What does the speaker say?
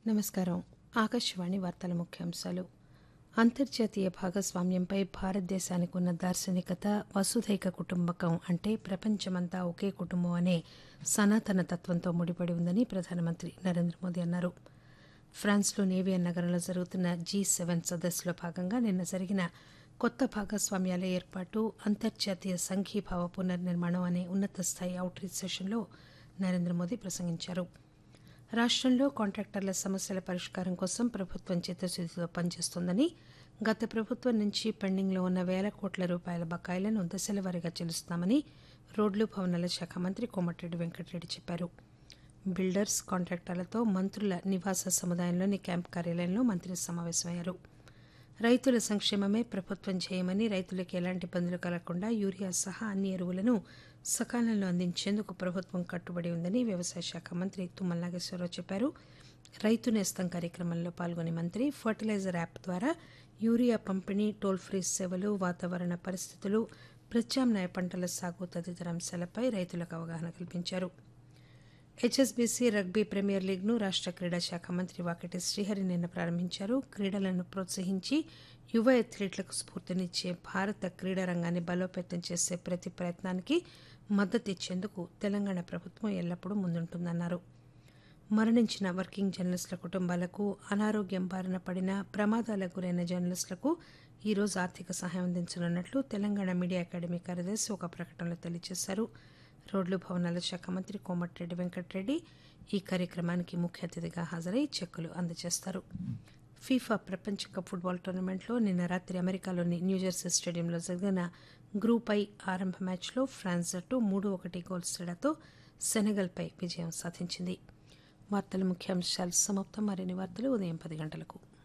నమస్కారం ఆకాశవాణి వార్తల ముఖ్యాంశాలు అంతర్జాతీయ భాగస్వామ్యంపై భారతదేశానికి ఉన్న దార్శనికత వసుధైక కుటుంబకం అంటే ప్రపంచమంతా ఒకే కుటుంబం అనే సనాతన తత్వంతో ముడిపడి ఉందని ప్రధానమంత్రి నరేంద్ర మోదీ అన్నారు ఫ్రాన్స్లోని ఏవియన్ నగరంలో జరుగుతున్న జీ సెవెన్ సదస్సులో భాగంగా నిన్న జరిగిన కొత్త భాగస్వామ్యాల ఏర్పాటు అంతర్జాతీయ సంఘీభావ పునర్నిర్మాణం అనే ఉన్నత స్థాయి అవుట్ రీచ్ సెషన్లో నరేంద్ర మోదీ ప్రసంగించారు రాష్టంలో కాంట్రాక్టర్ల సమస్యల పరిష్కారం కోసం ప్రభుత్వం చిత్తశుద్దితో పనిచేస్తోందని గత ప్రభుత్వం నుంచి పెండింగ్లో ఉన్న వేల కోట్ల రూపాయల బకాయిలను దశల వారీగా చెల్లిస్తామని రోడ్లు భవనాల శాఖ మంత్రి కోమటిరెడ్డి వెంకటరెడ్డి చెప్పారు బిల్డర్స్ కాంట్రాక్టర్లతో మంత్రుల నివాస సముదాయంలోని క్యాంప్ కార్యాలయంలో మంత్రి సమావేశమయ్యారు రైతుల సంక్షేమమే ప్రభుత్వం చేయమని రైతులకు ఎలాంటి ఇబ్బందులు కలగకుండా యూరియా సహా అన్ని ఎరువులను సకాలంలో అందించేందుకు ప్రభుత్వం కట్టుబడి ఉందని వ్యవసాయ శాఖ మంత్రి తుమ్మల నాగేశ్వరరావు చెప్పారు రైతు నేస్తం కార్యక్రమంలో పాల్గొనే మంత్రి ఫర్టిలైజర్ యాప్ ద్వారా యూరియా పంపిణీ టోల్ ఫ్రీ సేవలు వాతావరణ పరిస్థితులు ప్రత్యామ్నాయ పంటల సాగు తదితర అంశాలపై రైతులకు అవగాహన కల్పించారు హెచ్ఎస్బీసీ రగ్బీ ప్రీమియర్ లీగ్ను రాష్ట క్రీడా శాఖ మంత్రి వాకటి శ్రీహరి నిన్న ప్రారంభించారు క్రీడలను ప్రోత్సహించి యువ అథ్లీట్లకు స్ఫూర్తినిచ్చే భారత క్రీడా రంగాన్ని బలోపేతం చేసే ప్రతి ప్రయత్నానికి మద్దతు ఇచ్చేందుకు తెలంగాణ ప్రభుత్వం ఎల్లప్పుడూ ముందుంటుందన్నారు మరణించిన వర్కింగ్ జర్నలిస్టుల కుటుంబాలకు అనారోగ్యం బారిన పడిన ప్రమాదాలకు గురైన జర్నలిస్టులకు ఈరోజు ఆర్థిక సహాయం అందించనున్నట్లు తెలంగాణ మీడియా అకాడమీ కార్యదర్శి ఒక ప్రకటనలో తెలియజేశారు రోడ్లు భవనాల శాఖ మంత్రి కోమటిరెడ్డి వెంకటరెడ్డి ఈ కార్యక్రమానికి ముఖ్య అతిథిగా హాజరై చెక్కులు అందజేస్తారు ఫీఫా ప్రపంచ కప్ ఫుట్బాల్ టోర్నమెంట్లో నిన్న రాత్రి అమెరికాలోని న్యూజెర్సీ స్టేడియంలో జరిగిన గ్రూప్ ఐ ఆరంభ మ్యాచ్లో ఫ్రాన్స్ జట్టు మూడు ఒకటి గోల్స్ తేడాతో సెనెగల్పై విజయం సాధించింది వార్తల ముఖ్యాంశాలు సమాప్తం మరిన్ని వార్తలు ఉదయం పది గంటలకు